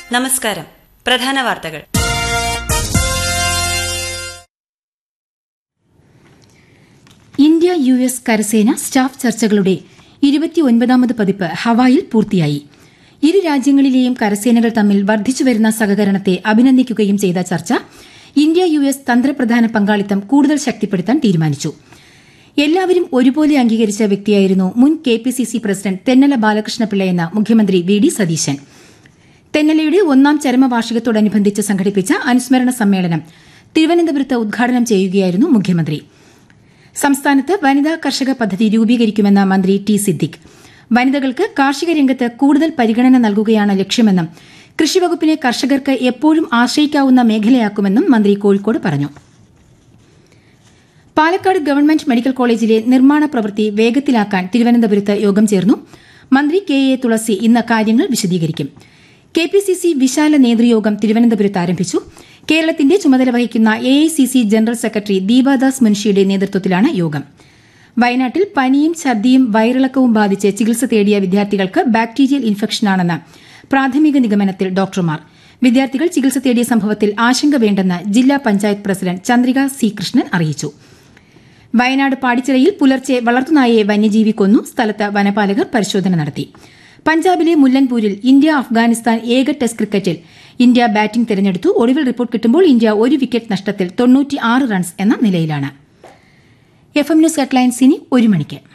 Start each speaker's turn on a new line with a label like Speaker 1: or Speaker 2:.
Speaker 1: നമസ്കാരം പ്രധാന വാർത്തകൾ
Speaker 2: ഇന്ത്യ യു എസ് കരസേന സ്റ്റാഫ് ചർച്ചകളുടെ ഇരുപത്തിയൊൻപതാമത് പതിപ്പ് ഹവായിൽ പൂർത്തിയായി ഇരു രാജ്യങ്ങളിലെയും കരസേനകൾ തമ്മിൽ വർദ്ധിച്ചുവരുന്ന സഹകരണത്തെ അഭിനന്ദിക്കുകയും ചെയ്ത ചർച്ച ഇന്ത്യ യു എസ് തന്ത്രപ്രധാന പങ്കാളിത്തം കൂടുതൽ ശക്തിപ്പെടുത്താൻ തീരുമാനിച്ചു എല്ലാവരും ഒരുപോലെ അംഗീകരിച്ച വ്യക്തിയായിരുന്നു മുൻ K P C C president Thennala ബാലകൃഷ്ണപിള്ളയെന്ന് മുഖ്യമന്ത്രി വി ഡി സതീശൻ തെന്നലയുടെ ഒന്നാം ചരമവാർഷികത്തോടനുബന്ധിച്ച് സംഘടിപ്പിച്ച അനുസ്മരണ സമ്മേളനം തിരുവനന്തപുരത്ത് ഉദ്ഘാടനം ചെയ്യുകയായിരുന്നു മുഖ്യമന്ത്രി സംസ്ഥാനത്ത് വനിതാ കർഷക പദ്ധതി രൂപീകരിക്കുമെന്ന് മന്ത്രി ടി സിദ്ദിഖ് വനിതകൾക്ക് കാർഷിക രംഗത്ത് കൂടുതൽ പരിഗണന നൽകുകയാണ് ലക്ഷ്യമെന്നും കൃഷിവകുപ്പിനെ കർഷകർക്ക് എപ്പോഴും ആശ്രയിക്കാവുന്ന മേഖലയാക്കുമെന്നും മന്ത്രി കോഴിക്കോട് പറഞ്ഞു പാലക്കാട് ഗവൺമെന്റ് മെഡിക്കൽ കോളേജിലെ നിർമ്മാണ പ്രവൃത്തി വേഗത്തിലാക്കാൻ തിരുവനന്തപുരത്ത് യോഗം ചേർന്നു മന്ത്രി കെ എ തുളസി ഇന്ന് കാര്യങ്ങൾ വിശദീകരിക്കും കെ പി സി സി വിശാല നേതൃയോഗം തിരുവനന്തപുരത്ത് ആരംഭിച്ചു കേരളത്തിന്റെ ചുമതല വഹിക്കുന്ന A I C C general secretary Deepadas മുൻഷിയുടെ നേതൃത്വത്തിലാണ് യോഗം വയനാട്ടിൽ പനിയും ഛർദിയും വയറിളക്കവും ബാധിച്ച് ചികിത്സ തേടിയ വിദ്യാർത്ഥികൾക്ക് ബാക്ടീരിയൽ ഇൻഫെക്ഷനാണെന്ന് പ്രാഥമിക നിഗമനത്തിൽ ഡോക്ടർമാർ വിദ്യാർത്ഥികൾ ചികിത്സ തേടിയ സംഭവത്തിൽ ആശങ്ക വേണ്ടെന്ന് ജില്ലാ പഞ്ചായത്ത് പ്രസിഡന്റ് ചന്ദ്രിക സി കൃഷ്ണൻ അറിയിച്ചു വയനാട് പാടിച്ചിറയിൽ പുലർച്ചെ വളർത്തുനായയെ വന്യജീവി കൊന്നു സ്ഥലത്ത് വനപാലകർ പരിശോധന നടത്തി പഞ്ചാബിലെ മുല്ലൻപൂരിൽ ഇന്ത്യ അഫ്ഗാനിസ്ഥാൻ ഏക ടെസ്റ്റ് ക്രിക്കറ്റിൽ ഇന്ത്യ ബാറ്റിംഗ് തിരഞ്ഞെടുത്തു ഒടുവിൽ റിപ്പോർട്ട് കിട്ടുമ്പോൾ ഇന്ത്യ ഒരു വിക്കറ്റ് നഷ്ടത്തിൽ തൊണ്ണൂറ്റിയാറ് റൺസ് എന്ന നിലയിലാണ് എഫ് എം ന്യൂസ് ഹെഡ്ലൈൻസ് ഇനി ഒരു മണിക്ക്